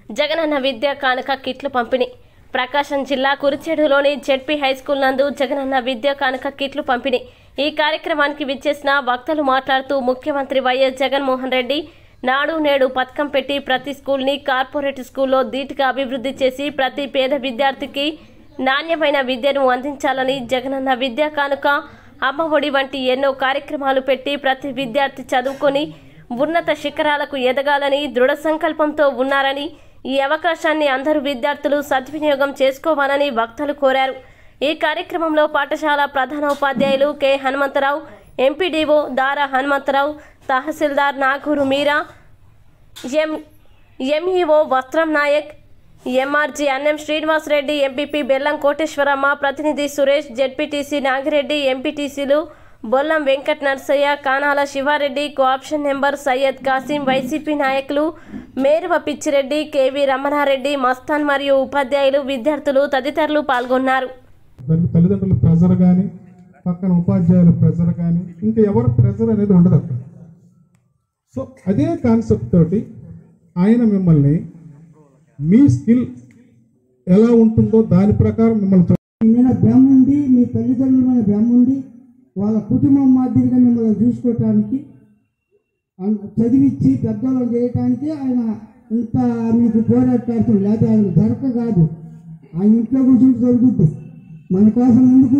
జగనన్న విద్యా కానుక కిట్లు పంపిణీ ప్రకాశం జిల్లా కురిచేడులోని జెడ్పీ హైస్కూల్ నందు జగనన్న విద్యా కానుక కిట్లు పంపిణీ ఈ కార్యక్రమానికి విచ్చేసిన వక్తలు మాట్లాడుతూ ముఖ్యమంత్రి వైఎస్ జగన్మోహన్ రెడ్డి నాడు నేడు పథకం పెట్టి ప్రతి స్కూల్ని కార్పొరేట్ స్కూల్లో ధీటుగా అభివృద్ధి చేసి ప్రతి పేద విద్యార్థికి నాణ్యమైన విద్యను అందించాలని జగనన్న విద్యా కానుక అమ్మఒడి వంటి ఎన్నో కార్యక్రమాలు పెట్టి ప్రతి విద్యార్థి చదువుకొని ఉన్నత శిఖరాలకు ఎదగాలని దృఢ సంకల్పంతో ఉన్నారని ఈ అవకాశాన్ని అందరూ విద్యార్థులు సద్వినియోగం చేసుకోవాలని వక్తలు కోరారు ఈ కార్యక్రమంలో పాఠశాల ప్రధానోపాధ్యాయులు కె హనుమంతరావు ఎంపీడీఓ దారా హనుమంతరావు తహసీల్దార్ నాగూరు మీరా ఎం ఎంఈఓ వస్త్రం నాయక్ ఎంఆర్జీ అన్నం శ్రీనివాస్ రెడ్డి ఎంపీపీ బెల్లం కోటేశ్వరమ్మ ప్రతినిధి సురేష్ జెడ్పీటీసీ నాగిరెడ్డి ఎంపీటీసీలు బొల్లం వెంకట్ నర్సయ్య కానాల శివారెడ్డి కోఆప్షన్ నెంబర్ సయ్యద్ కాసిం వైసీపీ నాయకులు మేరువ పిచ్చిరెడ్డి కేవీ రమణారెడ్డి మస్తాన్ మరియు ఉపాధ్యాయులు విద్యార్థులు తదితరులు పాల్గొన్నారు దానికి తల్లిదండ్రుల ప్రెజర్ కానీ పక్కన ఉపాధ్యాయుల ప్రెజర్ కానీ ఇంకా ఎవరి ప్రెజర్ అనేది ఉండదు అక్కడ సో అదే కాన్సెప్ట్ తోటి ఆయన మిమ్మల్ని మీ స్కిల్ ఎలా ఉంటుందో దాని ప్రకారం మిమ్మల్ని చ- మీ మీద భ్రమ ఉండి మీ తల్లిదండ్రుల మీద భ్రమ ఉండి వాళ్ళ కుటుంబం మాదిరిగా మిమ్మల్ని చూసుకోవటానికి అన్- చదివించి పెద్దవాళ్ళు చేయటానికి ఆయన ఇంత మీకు పోరాటాడుతూ లేకపోతే ఆయన దొరక కాదు ఆయన ఇంట్లో కూర్చుంటే దొరుకుద్ది మన కోసం ఎందుకు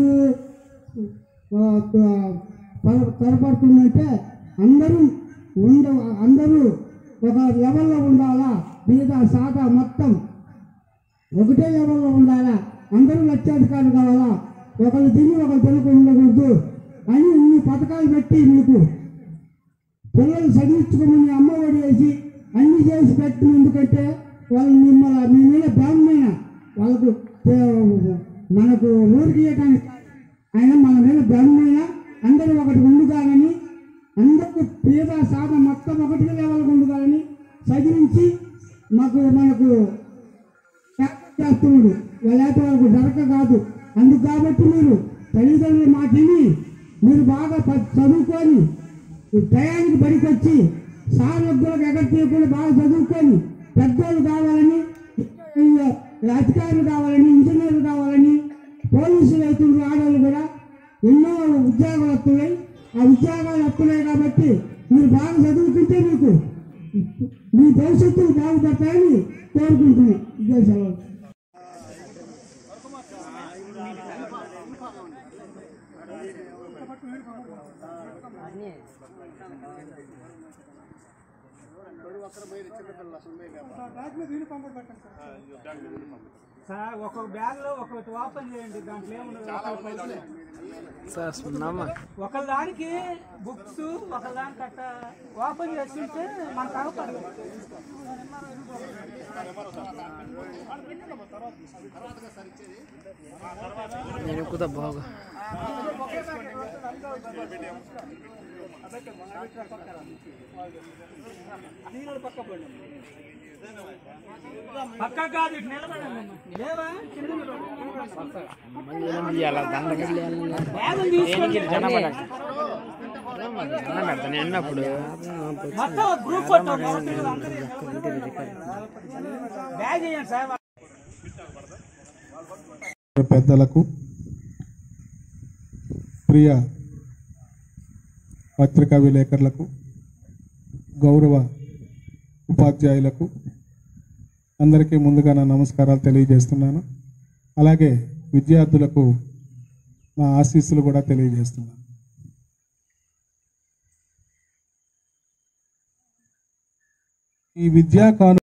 ఆ, ఆ, త్వర- త్వరపడుతుందంటే అందరూ ఉండ అందరూ ఒక లెవెల్లో ఉండాలా మీద సాట మొత్తం ఒకటే లెవెల్లో ఉండాలా అందరూ లక్ష్యాధికారులు కావాలా ఒకరు తిని ఒకరు తినకుండా ఉండకూడదు అని ఇన్ని పథకాలు పెట్టి మీకు పిల్లలు చదివించుకోమని అమ్మ ఒడి వేసి అన్ని చేసి పెట్టిన ఎందుకంటే వాళ్ళు మిమ్మల్ని మీ మీద బ్రాహ్మణ వాళ్ళకు ఏ, మనకు ఊరికి ఇవ్వటానికి కాదు. ఆయన మన మీద బ్రాహ్మణ అందరూ ఒకటి ఉండుగాలని అందరికీ పేద సాధ మొత్తం ఒకటి లెవెల్కి ఉండుగాలని చదివించి మాకు మనకు చేస్తున్నాడు లేకపోతే వాళ్ళకు దొరక కాదు అందుకు కాబట్టి మీరు తల్లిదండ్రులు మాట విని మీరు బాగా ప- చదువుకొని ఈ టయానికి బడికి వచ్చి సారొద్దులకు ఎగర్ తీయకుండా బాగా చదువుకొని పెద్దోళ్ళు కావాలని ఈ అధికారులు కావాలని ఇంజనీర్లు కావాలని పోలీసులు అవుతున్నారు ఆడవాళ్ళు కూడా ఎన్నో ఉద్యోగాలు వస్తున్నాయి ఆ ఉద్యోగాలు వస్తున్నాయి కాబట్టి మీరు బాగా చదువుకుంటే మీకు మీ భవిష్యత్తును బాగుపడతాయని కోరుకుంటున్నాం ఇదే సెలవు సార్ ఒక బ్యాగ్ లో ఒకటి ఓపెన్ చేయండి దాంట్లో ఏముండదు ఒక దానికి బుక్స్ ఒక దానికి అట్ట ఓపెన్ చేస్తుంటే మనకు అవపడదు నేను ఎక్కుతా బాగా దీనిలో పక్క పడండి పక్క కాదు ఇటు నిలబడండి లేవా కింద నిలబడండి. అలా దండకి బ్యాగులు తీసుకోండి. పెడతాను ఎన్నప్పుడు మొత్తం గ్రూప్ ఫోటో బ్యాగ్ చేయండి సార్ పెద్దలకు ప్రియ పత్రికా విలేకరులకు గౌరవ ఉపాధ్యాయులకు అందరికీ ముందుగా నా నమస్కారాలు తెలియజేస్తున్నాను అలాగే విద్యార్థులకు నా ఆశీస్సులు కూడా తెలియజేస్తున్నాను ఈ విద్యా కాను